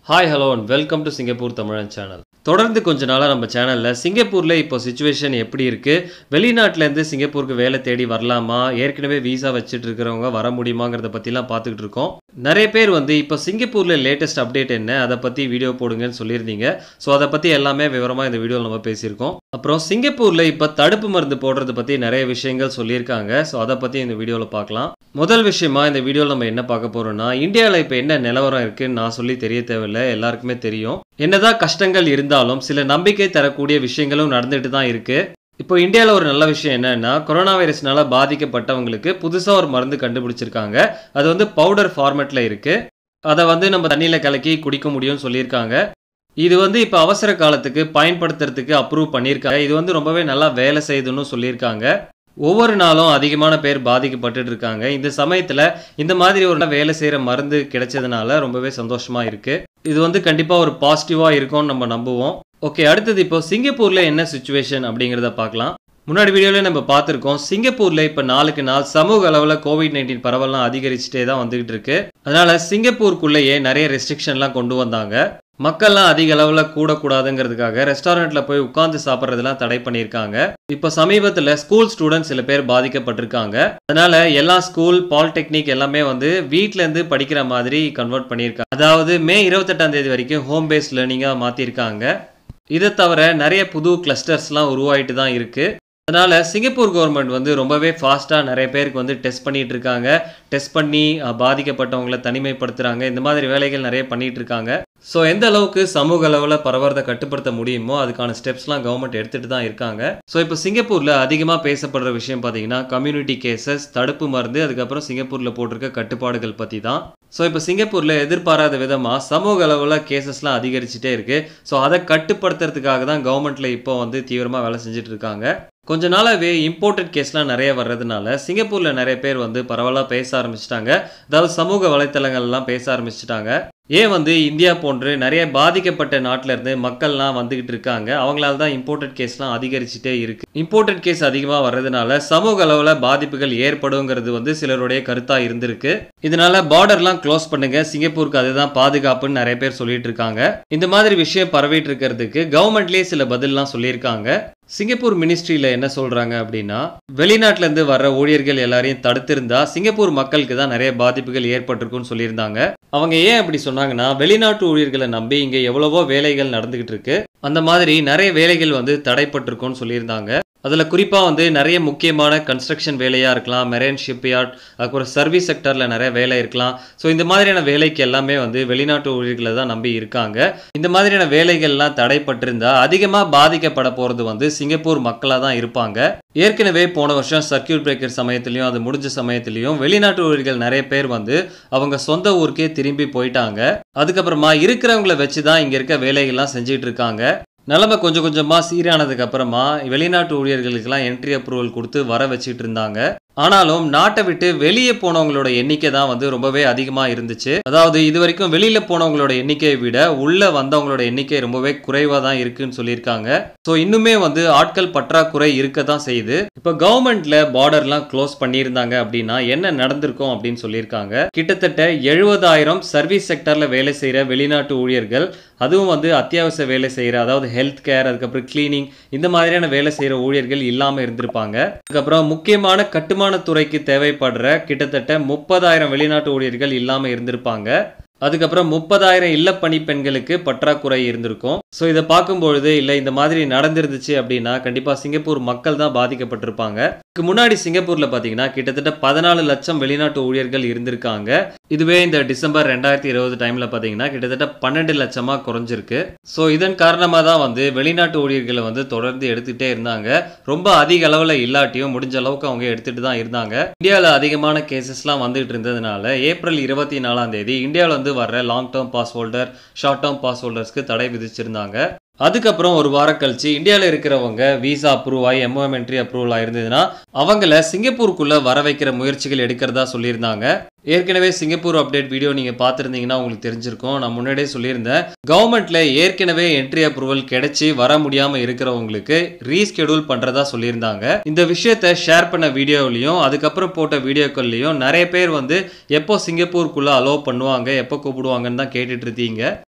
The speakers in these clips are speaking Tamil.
hi hello and welcome to Singapore Tamilan channel தொடர்ந்து கொஞ்ச நாளாக நம்ம சேனலில் சிங்கப்பூரில் இப்போ சுச்சுவேஷன் எப்படி இருக்குது வெளிநாட்டிலேருந்து சிங்கப்பூருக்கு வேலை தேடி வரலாமா ஏற்கனவே வீசா வச்சுட்டு இருக்கிறவங்க வர முடியுமாங்கிறத பற்றிலாம் பார்த்துக்கிட்டு இருக்கோம் நிறைய பேர் வந்து இப்போ சிங்கப்பூரில் லேட்டஸ்ட் அப்டேட் என்ன அதை பற்றி வீடியோ போடுங்கன்னு சொல்லியிருந்தீங்க ஸோ அதை பற்றி எல்லாமே விவரமாக இந்த வீடியோவில் நம்ம பேசியிருக்கோம் அப்புறம் சிங்கப்பூரில் இப்போ தடுப்பு மருந்து போடுறத பற்றி நிறைய விஷயங்கள் சொல்லியிருக்காங்க ஸோ அதை பற்றி இந்த வீடியோவில் பார்க்கலாம் முதல் விஷயமா இந்த வீடியோவில் நம்ம என்ன பார்க்க போறோம்னா இந்தியாவில் இப்போ என்ன நிலவரம் இருக்குன்னு நான் சொல்லி தெரிய தேவையில்லை எல்லாருக்குமே தெரியும் என்னதான் கஷ்டங்கள் இருந்தாலும் சில நம்பிக்கை தரக்கூடிய விஷயங்களும் நடந்துட்டு தான் இருக்கு இப்போ இந்தியாவில் ஒரு நல்ல விஷயம் என்னன்னா கொரோனா வைரஸ்னால பாதிக்கப்பட்டவங்களுக்கு புதுசாக ஒரு மருந்து கண்டுபிடிச்சிருக்காங்க அது வந்து பவுடர் ஃபார்மேட்டில் இருக்கு அதை வந்து நம்ம தண்ணியில் கலக்கி குடிக்க முடியும்னு சொல்லியிருக்காங்க இது வந்து இப்போ அவசர காலத்துக்கு பயன்படுத்துறதுக்கு அப்ரூவ் பண்ணியிருக்காங்க இது வந்து ரொம்பவே நல்லா வேலை செய்யுதுன்னு சொல்லியிருக்காங்க ஒவ்வொரு நாளும் அதிகமான பேர் பாதிக்கப்பட்டுட்டு இருக்காங்க இந்த சமயத்தில் இந்த மாதிரி ஒரு வேலை செய்கிற மருந்து கிடைச்சதுனால ரொம்பவே சந்தோஷமா இருக்கு இது வந்து கண்டிப்பாக ஒரு பாசிட்டிவாக இருக்கும்னு நம்ம நம்புவோம் ஓகே அடுத்தது இப்போ சிங்கப்பூரில் என்ன சுச்சுவேஷன் அப்படிங்கிறத பார்க்கலாம் முன்னாடி வீடியோவில் நம்ம பார்த்துருக்கோம் சிங்கப்பூரில் இப்போ நாளுக்கு நாள் சமூக அளவில் கோவிட் நைன்டீன் பரவலாம் அதிகரிச்சுட்டே தான் வந்துகிட்டு இருக்கு அதனால சிங்கப்பூருக்குள்ளேயே நிறைய ரெஸ்ட்ரிக்ஷன்லாம் கொண்டு வந்தாங்க மக்கள்லாம் அதிக அளவில் கூடக்கூடாதுங்கிறதுக்காக ரெஸ்டாரண்ட்டில் போய் உட்காந்து சாப்பிட்றதெல்லாம் தடை பண்ணியிருக்காங்க இப்போ சமீபத்தில் ஸ்கூல் ஸ்டூடெண்ட்ஸ் சில பேர் பாதிக்கப்பட்டிருக்காங்க அதனால எல்லா ஸ்கூல் பாலிடெக்னிக் எல்லாமே வந்து வீட்டிலேருந்து படிக்கிற மாதிரி கன்வெர்ட் பண்ணியிருக்காங்க அதாவது மே இருபத்தெட்டாம் தேதி வரைக்கும் ஹோம் பேஸ்ட் லேர்னிங்காக மாற்றிருக்காங்க இதை தவிர நிறைய புது கிளஸ்டர்ஸ்லாம் உருவாயிட்டு தான் இருக்குது அதனால் சிங்கப்பூர் கவர்மெண்ட் வந்து ரொம்பவே ஃபாஸ்ட்டாக நிறைய பேருக்கு வந்து டெஸ்ட் பண்ணிட்டு இருக்காங்க டெஸ்ட் பண்ணி அஹ், பாதிக்கப்பட்டவங்களை தனிமைப்படுத்துகிறாங்க இந்த மாதிரி வேலைகள் நிறைய பண்ணிட்டு இருக்காங்க ஸோ எந்த அளவுக்கு சமூக அளவில் பரவறதை கட்டுப்படுத்த முடியுமோ அதுக்கான ஸ்டெப்ஸ்லாம் கவர்மெண்ட் எடுத்துகிட்டு தான் இருக்காங்க ஸோ இப்போ சிங்கப்பூரில் அதிகமாக பேசப்படுற விஷயம் பார்த்தீங்கன்னா கம்யூனிட்டி கேசஸ் தடுப்பு மருந்து அதுக்கப்புறம் சிங்கப்பூரில் போட்டிருக்க கட்டுப்பாடுகள் பற்றி தான் ஸோ இப்போ சிங்கப்பூரில் எதிர்பாராத விதமாக சமூக அளவில் கேசஸ்லாம் அதிகரிச்சுட்டே இருக்கு ஸோ அதை கட்டுப்படுத்துறதுக்காக தான் கவர்மெண்ட்டில் இப்போ வந்து தீவிரமாக வேலை செஞ்சுட்டு இருக்காங்க கொஞ்ச நாளாவே இம்போர்ட்டட் கேஸ்லாம் நிறைய வர்றதுனால சிங்கப்பூரில் நிறைய பேர் வந்து பரவலாக பேச ஆரம்பிச்சிட்டாங்க அதாவது சமூக வலைத்தளங்கள்லாம் பேச ஆரம்பிச்சிட்டாங்க ஏன் வந்து இந்தியா போன்று நிறைய பாதிக்கப்பட்ட நாட்டில இருந்து மக்கள்லாம் வந்துகிட்டு இருக்காங்க அவங்களால தான் இம்போர்ட்டட் கேஸ்லாம் அதிகரிச்சுட்டே இருக்கு இம்போர்ட்டட் கேஸ் அதிகமாக வர்றதுனால சமூக அளவில் பாதிப்புகள் ஏற்படுங்கிறது வந்து சிலருடைய கருத்தா இருந்திருக்கு இதனால பார்டர்லாம் க்ளோஸ் பண்ணுங்க சிங்கப்பூருக்கு அதுதான் பாதுகாப்புன்னு நிறைய பேர் சொல்லிட்டு இருக்காங்க இந்த மாதிரி விஷயம் பரவிட்டு இருக்கிறதுக்கு கவர்மெண்ட்லேயே சில பதில்லாம் சொல்லியிருக்காங்க சிங்கப்பூர் மினிஸ்ட்ரியில் என்ன சொல்கிறாங்க அப்படின்னா வெளிநாட்டிலேருந்து வர்ற ஊழியர்கள் எல்லாரையும் தடுத்திருந்தா சிங்கப்பூர் மக்களுக்கு தான் நிறைய பாதிப்புகள் ஏற்பட்டிருக்குன்னு சொல்லியிருந்தாங்க அவங்க ஏன் அப்படி சொன்னாங்கன்னா வெளிநாட்டு ஊழியர்களை நம்பி இங்கே எவ்வளவோ வேலைகள் நடந்துகிட்டு இருக்கு அந்த மாதிரி நிறைய வேலைகள் வந்து தடைப்பட்டிருக்குன்னு சொல்லியிருந்தாங்க அதில் குறிப்பாக வந்து நிறைய முக்கியமான கன்ஸ்ட்ரக்ஷன் வேலையாக இருக்கலாம் மெரைன் ஷிப்யார்ட் அதுக்கப்புறம் சர்வீஸ் செக்டரில் நிறைய வேலை இருக்கலாம் ஸோ இந்த மாதிரியான வேலைக்கு எல்லாமே வந்து வெளிநாட்டு ஊழியர்களை தான் நம்பி இருக்காங்க இந்த மாதிரியான வேலைகள்லாம் தடைப்பட்டிருந்தா அதிகமாக பாதிக்கப்பட போகிறது வந்து சிங்கப்பூர் மக்களாக தான் இருப்பாங்க ஏற்கனவே போன வருஷம் சர்க்கியூட் பிரேக்கர் சமயத்திலையும் அது முடிஞ்ச சமயத்திலையும் வெளிநாட்டு ஊழியர்கள் நிறைய பேர் வந்து அவங்க சொந்த ஊருக்கே திரும்பி போயிட்டாங்க அதுக்கப்புறமா இருக்கிறவங்கள வச்சு தான் இங்கே இருக்க வேலைகள்லாம் செஞ்சுட்டு இருக்காங்க நிலைமை கொஞ்சம் கொஞ்சமாக சீரானதுக்கு அப்புறமா வெளிநாட்டு ஊழியர்களுக்கெல்லாம் என்ட்ரி அப்ரூவல் கொடுத்து வர வச்சுட்டு இருந்தாங்க ஆனாலும் நாட்டை விட்டு வெளியே போனவங்களோட எண்ணிக்கை தான் வந்து ரொம்பவே அதிகமாக இருந்துச்சு அதாவது இது வரைக்கும் வெளியில் போனவங்களோட எண்ணிக்கையை விட உள்ள வந்தவங்களோட எண்ணிக்கை ரொம்பவே குறைவாக தான் இருக்குன்னு சொல்லியிருக்காங்க ஸோ இன்னுமே வந்து ஆட்கள் பற்றாக்குறை இருக்க தான் செய்யுது இப்போ கவர்மெண்ட்ல பார்டர்லாம் க்ளோஸ் பண்ணியிருந்தாங்க அப்படின்னா என்ன நடந்திருக்கும் அப்படின்னு சொல்லியிருக்காங்க கிட்டத்தட்ட எழுபதாயிரம் சர்வீஸ் செக்டர்ல வேலை செய்கிற வெளிநாட்டு ஊழியர்கள் அதுவும் வந்து அத்தியாவசிய வேலை செய்கிற அதாவது ஹெல்த் கேர் அதுக்கப்புறம் கிளீனிங் இந்த மாதிரியான வேலை செய்கிற ஊழியர்கள் இல்லாமல் இருந்திருப்பாங்க அதுக்கப்புறம் முக்கியமான கட்டுமான துறைக்கு தேவைப்படுற கிட்டத்தட்ட முப்பதாயிரம் வெளிநாட்டு ஊழியர்கள் இல்லாமல் இருந்திருப்பாங்க அதுக்கப்புறம் முப்பதாயிரம் இல்ல பணிப்பெண்களுக்கு பற்றாக்குறை இருந்திருக்கும் ஸோ இதை பார்க்கும்பொழுது இல்லை இந்த மாதிரி நடந்திருந்துச்சு அப்படின்னா கண்டிப்பாக சிங்கப்பூர் மக்கள் தான் பாதிக்கப்பட்டிருப்பாங்க இதுக்கு முன்னாடி சிங்கப்பூரில் பார்த்தீங்கன்னா கிட்டத்தட்ட பதினாலு லட்சம் வெளிநாட்டு ஊழியர்கள் இருந்திருக்காங்க இதுவே இந்த டிசம்பர் ரெண்டாயிரத்தி இருபது டைமில் பார்த்தீங்கன்னா கிட்டத்தட்ட பன்னெண்டு லட்சமாக குறைஞ்சிருக்கு ஸோ இதன் காரணமாக தான் வந்து வெளிநாட்டு ஊழியர்களை வந்து தொடர்ந்து எடுத்துகிட்டே இருந்தாங்க ரொம்ப அதிக அளவில் இல்லாட்டியும் முடிஞ்ச அளவுக்கு அவங்க எடுத்துகிட்டு தான் இருந்தாங்க இந்தியாவில் அதிகமான கேசஸ்லாம் வந்துகிட்டு இருந்ததுனால ஏப்ரல் இருபத்தி நாலாம் தேதி இந்தியாவில் வந்து வர்ற long term pass holder short term pass ஹோல்டர்ஸ்க்கு தடை விதிச்சிருந்தாங்க அதுக்கப்புறம் ஒரு வாரம் கழிச்சு இந்தியாவில் இருக்கிறவங்க விசா அப்ரூவ் ஆகி எம்ஓஎம் என்ட்ரி அப்ரூவல் ஆயிருந்ததுன்னா அவங்கள சிங்கப்பூருக்குள்ள வர வைக்கிற முயற்சிகள் எடுக்கிறதா சொல்லியிருந்தாங்க ஏற்கனவே சிங்கப்பூர் அப்டேட் வீடியோ நீங்க பார்த்துருந்தீங்கன்னா உங்களுக்கு தெரிஞ்சிருக்கும் நான் முன்னாடியே சொல்லியிருந்தேன் கவர்மெண்ட்ல ஏற்கனவே என்ட்ரி அப்ரூவல் கிடைச்சி வர முடியாம இருக்கிறவங்களுக்கு ரீஸ்கெடியூல் பண்றதா சொல்லியிருந்தாங்க இந்த விஷயத்த ஷேர் பண்ண வீடியோவிலையும் அதுக்கப்புறம் போட்ட வீடியோக்கள்லையும் நிறைய பேர் வந்து எப்போ சிங்கப்பூருக்குள்ள அலோவ் பண்ணுவாங்க எப்போ கூப்பிடுவாங்கன்னு தான் கேட்டுட்டு இருக்கீங்க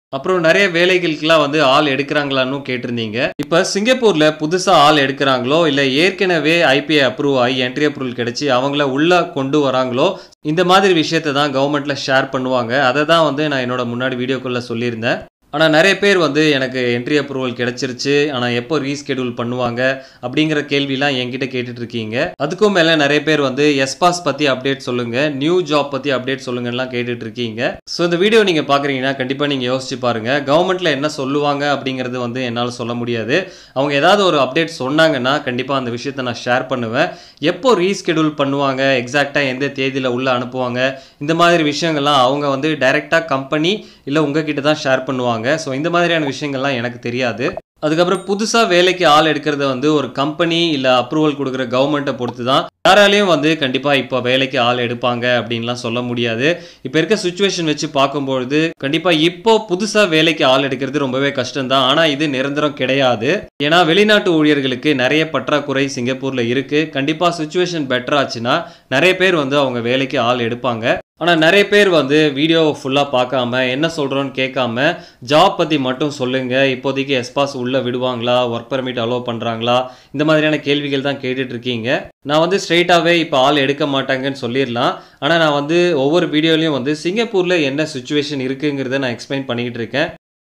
அப்புறம் நிறைய வேலைகளுக்கெல்லாம் வந்து ஆள் எடுக்கிறாங்களான்னு கேட்டிருந்தீங்க இப்போ சிங்கப்பூர்ல புதுசா ஆள் எடுக்கிறாங்களோ இல்ல ஏற்கனவே ஐபிஐ அப்ரூவ் ஆகி என்ட்ரி அப்ரூவல் கிடைச்சி அவங்கள உள்ள கொண்டு வராங்களோ இந்த மாதிரி விஷயத்தை தான் கவர்மெண்ட்ல ஷேர் பண்ணுவாங்க அதை தான் வந்து நான் என்னோட முன்னாடி வீடியோக்குள்ள சொல்லியிருந்தேன் ஆனால் நிறைய பேர் வந்து எனக்கு என்ட்ரி அப்ரூவல் கிடைச்சிருச்சு ஆனால் எப்போ ரீஸ்கெடியூல் பண்ணுவாங்க அப்படிங்கிற கேள்விலாம் என்கிட்ட கேட்டுட்டு இருக்கீங்க அதுக்கும் மேலே நிறைய பேர் வந்து எஸ்பாஸ் பற்றி அப்டேட் சொல்லுங்க நியூ ஜாப் பற்றி அப்டேட் சொல்லுங்கலாம் கேட்டுட்டு இருக்கீங்க ஸோ இந்த வீடியோ நீங்கள் பார்க்குறீங்கன்னா கண்டிப்பாக நீங்கள் யோசிச்சு பாருங்க கவர்மெண்ட்ல என்ன சொல்லுவாங்க அப்படிங்கிறது வந்து என்னால் சொல்ல முடியாது அவங்க ஏதாவது ஒரு அப்டேட் சொன்னாங்கன்னா கண்டிப்பாக அந்த விஷயத்தை நான் ஷேர் பண்ணுவேன் எப்போ ரீஸ்கெடியூல் பண்ணுவாங்க எக்ஸாக்டாக எந்த தேதியில் உள்ள அனுப்புவாங்க இந்த மாதிரி விஷயங்கள்லாம் அவங்க வந்து டைரெக்டாக கம்பெனி இல்லை உங்ககிட்ட தான் ஷேர் பண்ணுவாங்க ஸோ இந்த மாதிரியான விஷயங்கள்லாம் எனக்கு தெரியாது அதுக்கப்புறம் புதுசாக வேலைக்கு ஆள் எடுக்கிறத வந்து ஒரு கம்பெனி இல்லை அப்ரூவல் கொடுக்குற கவர்மெண்ட்டை பொறுத்து தான் யாராலையும் வந்து கண்டிப்பாக இப்போ வேலைக்கு ஆள் எடுப்பாங்க அப்படின்லாம் சொல்ல முடியாது இப்போ இருக்க சுச்சுவேஷன் வச்சு பார்க்கும்பொழுது கண்டிப்பாக இப்போ புதுசாக வேலைக்கு ஆள் எடுக்கிறது ரொம்பவே கஷ்டம் தான் ஆனால் இது நிரந்தரம் கிடையாது ஏன்னா வெளிநாட்டு ஊழியர்களுக்கு நிறைய பற்றாக்குறை சிங்கப்பூரில் இருக்குது கண்டிப்பாக சுச்சுவேஷன் பெட்டர் ஆச்சுன்னா நிறைய பேர் வந்து அவங்க வேலைக்கு ஆள் எடுப்பாங்க ஆனால் நிறைய பேர் வந்து வீடியோவை ஃபுல்லாக பார்க்காம என்ன சொல்கிறோன்னு கேட்காம ஜாப் பற்றி மட்டும் சொல்லுங்கள் இப்போதைக்கு எஸ்பாஸ் உள்ளே விடுவாங்களா ஒர்க் பெர்மிட் அலோவ் பண்ணுறாங்களா இந்த மாதிரியான கேள்விகள் தான் கேட்டுட்டு இருக்கீங்க நான் வந்து ஸ்ட்ரெயிட்டாகவே இப்போ ஆள் எடுக்க மாட்டாங்கன்னு சொல்லிடலாம் ஆனால் நான் வந்து ஒவ்வொரு வீடியோலையும் வந்து சிங்கப்பூரில் என்ன சுச்சுவேஷன் இருக்குங்கிறத நான் எக்ஸ்பிளைன் பண்ணிக்கிட்டு இருக்கேன்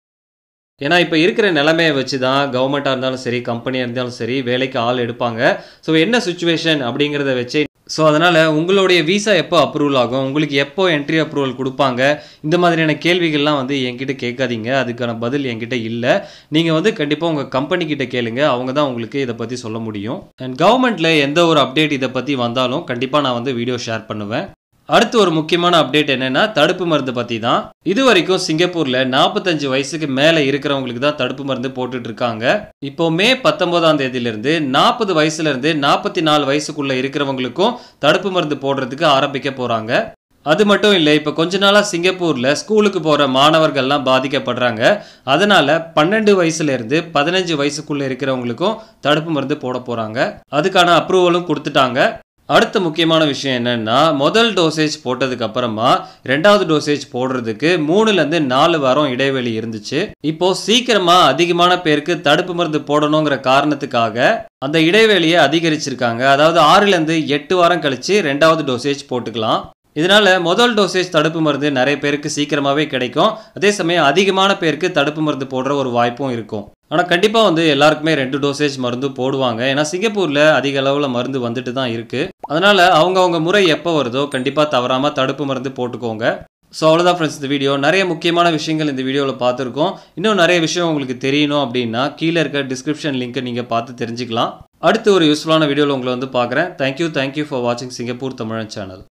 ஏன்னா இப்போ இருக்கிற நிலைமையை வச்சு தான் கவர்மெண்ட்டாக இருந்தாலும் சரி கம்பெனியாக இருந்தாலும் சரி வேலைக்கு ஆள் எடுப்பாங்க ஸோ என்ன சுச்சுவேஷன் அப்படிங்கிறத வச்சு ஸோ அதனால் உங்களுடைய விசா எப்போ அப்ரூவல் ஆகும் உங்களுக்கு எப்போ என்ட்ரி அப்ரூவல் கொடுப்பாங்க இந்த மாதிரியான கேள்விகள்லாம் வந்து என்கிட்ட கேட்காதீங்க அதுக்கான பதில் என்கிட்ட இல்லை நீங்கள் வந்து கண்டிப்பாக உங்கள் கம்பெனி கிட்ட கேளுங்க அவங்க தான் உங்களுக்கு இதை பற்றி சொல்ல முடியும் அண்ட் கவர்மெண்ட்டில் எந்த ஒரு அப்டேட் இதை பற்றி வந்தாலும் கண்டிப்பாக நான் வந்து வீடியோ ஷேர் பண்ணுவேன் அடுத்து ஒரு முக்கியமான அப்டேட் என்னன்னா தடுப்பு மருந்து பத்தி தான் இது வரைக்கும் சிங்கப்பூர்ல நாற்பத்தஞ்சு வயசுக்கு மேல இருக்கிறவங்களுக்கு தான் தடுப்பு மருந்து போட்டுட்டு இருக்காங்க இப்போ மே பத்தொன்பதாம் தேதியிலிருந்து நாற்பது வயசுல இருந்து நாற்பத்தி நாலு வயசுக்குள்ள இருக்கிறவங்களுக்கும் தடுப்பு மருந்து போடுறதுக்கு ஆரம்பிக்க போறாங்க அது மட்டும் இல்லை இப்போ கொஞ்ச நாளாக சிங்கப்பூரில் ஸ்கூலுக்கு போகிற மாணவர்கள்லாம் பாதிக்கப்படுறாங்க அதனால் பன்னெண்டு வயசுலேருந்து பதினஞ்சு வயசுக்குள்ளே இருக்கிறவங்களுக்கும் தடுப்பு மருந்து போட போகிறாங்க அதுக்கான அப்ரூவலும் கொடுத்துட்டாங்க அடுத்த முக்கியமான விஷயம் என்னன்னா முதல் டோசேஜ் போட்டதுக்கு அப்புறமா ரெண்டாவது டோசேஜ் போடுறதுக்கு மூணுலேருந்து நாலு வாரம் இடைவெளி இருந்துச்சு இப்போ சீக்கிரமா அதிகமான பேருக்கு தடுப்பு மருந்து போடணுங்கிற காரணத்துக்காக அந்த இடைவெளியை அதிகரிச்சிருக்காங்க அதாவது ஆறுலேருந்து எட்டு வாரம் கழிச்சு ரெண்டாவது டோசேஜ் போட்டுக்கலாம் இதனால முதல் டோசேஜ் தடுப்பு மருந்து நிறைய பேருக்கு சீக்கிரமாகவே கிடைக்கும் அதே சமயம் அதிகமான பேருக்கு தடுப்பு மருந்து போடுற ஒரு வாய்ப்பும் இருக்கும் ஆனால் கண்டிப்பாக வந்து எல்லாருக்குமே ரெண்டு டோசேஜ் மருந்து போடுவாங்க ஏன்னா சிங்கப்பூரில் அதிக அளவில் மருந்து வந்துட்டு தான் இருக்குது அதனால் அவங்கவுங்க முறை எப்போ வருதோ கண்டிப்பாக தவறாமல் தடுப்பு மருந்து போட்டுக்கோங்க ஸோ அவ்வளோதான் ஃப்ரெண்ட்ஸ் இந்த வீடியோ நிறைய முக்கியமான விஷயங்கள் இந்த வீடியோவில் பார்த்துருக்கோம் இன்னும் நிறைய விஷயம் உங்களுக்கு தெரியணும் அப்படின்னா கீழே இருக்க டிஸ்கிரிப்ஷன் லிங்க்கை நீங்கள் பார்த்து தெரிஞ்சுக்கலாம் அடுத்து ஒரு யூஸ்ஃபுல்லான வீடியோவில் உங்களை வந்து பார்க்குறேன் தேங்க்யூ தேங்க்யூ ஃபார் வாட்சிங் சிங்கப்பூர் தமிழன் சேனல்